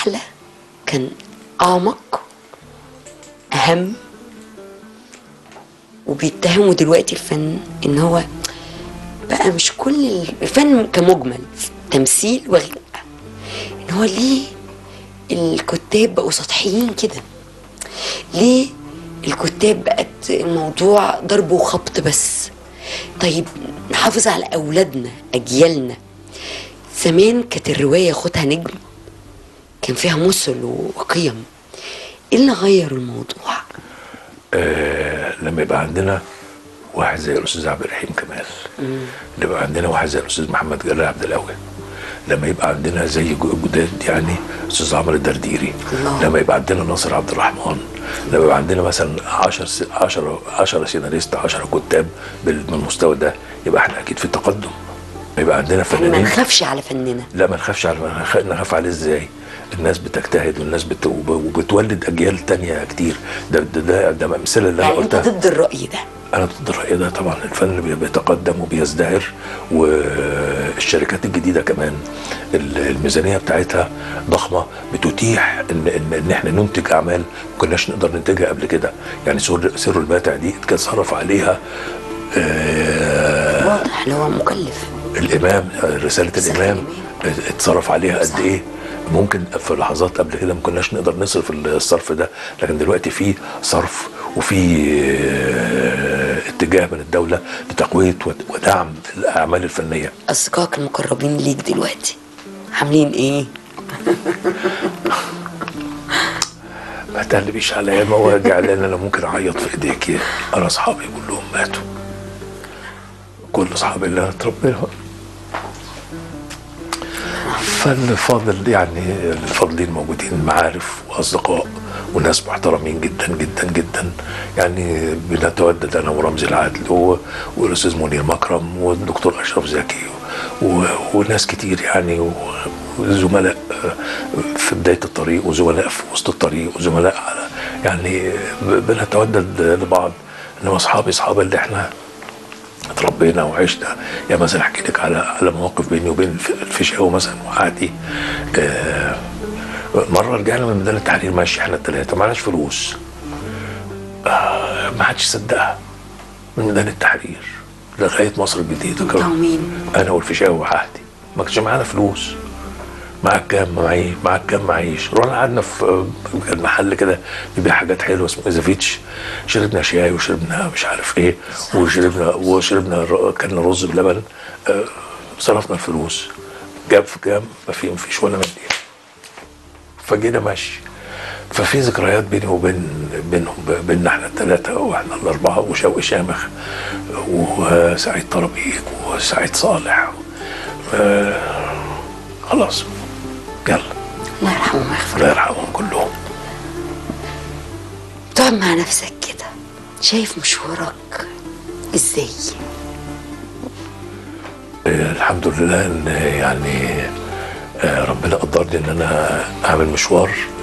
احلى كان اعمق اهم وبيتهموا دلوقتي الفن ان هو بقى مش كل الفن كمجمل تمثيل وغناء ان هو ليه الكتاب بقوا سطحيين كده ليه الكتاب بقت الموضوع ضرب وخبط بس طيب نحافظ على اولادنا اجيالنا زمان كانت الروايه خدها نجم كان فيها مثل وقيم ايه اللي غير الموضوع آه لما يبقى عندنا واحد زي الاستاذ عبد الرحيم كمال لما يبقى عندنا واحد زي الاستاذ محمد جلال عبد القوي لما يبقى عندنا زي جداد يعني استاذ عمرو الدرديري الله. لما يبقى عندنا ناصر عبد الرحمن لما يبقى عندنا مثلا 10 10 10 سيناريست 10 كتاب بال- من المستوى ده يبقى احنا اكيد في تقدم يبقى عندنا يعني ما فنانين نخافش على فننا لا ما نخافش على ما نخ- نخاف عليه ازاي الناس بتجتهد والناس بت... وب- وبتولد اجيال تانية كتير ده ده ده, ده امثله اللي انا يعني انت قلتها ضد الراي ده انا ضد الراي ده طبعا الفن بي- بيتقدم وبيزدهر والشركات الجديده كمان ال- الميزانيه بتاعتها ضخمه بتتيح ان ان, إن احنا ننتج اعمال ما كناش نقدر ننتجها قبل كده يعني سر سر الباتع دي كان صرف عليها آه واضح اللي هو مكلف الامام رساله رسالة الامام اتصرف عليها قد صح. ايه ممكن في لحظات قبل كده ما كناش نقدر نصرف الصرف ده لكن دلوقتي في صرف وفي آه، اتجاه من الدوله لتقويه ودعم الاعمال الفنيه اصدقائك المقربين ليك دلوقتي عاملين ايه ما تقلبيش عليا مواجع لان انا ممكن اعيط في ايديك انا اصحابي كلهم ماتوا كل اصحابي اللي انا اتربينا فالفاضل يعني الفاضلين موجودين معارف واصدقاء وناس محترمين جدا جدا جدا يعني بنتودد انا ورمزي العدل و- والاستاذ منير مكرم والدكتور اشرف زكي و- وناس كتير يعني و- وزملاء في بدايه الطريق وزملاء في وسط الطريق وزملاء على يعني بنتودد لبعض انما اصحابي اصحاب اللي احنا اتربينا وعشنا يا مثلا احكي لك على على مواقف بيني وبين الف- الفيشاوي مثلا وعادي آه مره رجعنا من ميدان التحرير ماشي احنا الثلاثه معناش فلوس آه ما حدش صدقها من ميدان التحرير لغايه مصر الجديده انت ومين انا والفيشاوي وعهدي ما كانش معانا فلوس معاك كام معي معاك كام معيش رحنا قعدنا في كان محل كده بيبيع حاجات حلوه اسمه ايزافيتش شربنا شاي وشربنا مش عارف ايه وشربنا وشربنا ر- كلنا رز بلبن آه، صرفنا الفلوس جاب في كام ما في ما فيش ولا مليم فجينا ماشي ففي ذكريات بيني وبين بينهم بيننا احنا الثلاثه واحنا الاربعه وشوقي شامخ وسعيد طربيك وسعيد صالح آه، خلاص يلا الله يرحمه ويغفر الله يرحمهم كلهم تقعد مع نفسك كده شايف مشوارك ازاي آه، الحمد لله ان يعني آه، ربنا قدرني ان انا اعمل مشوار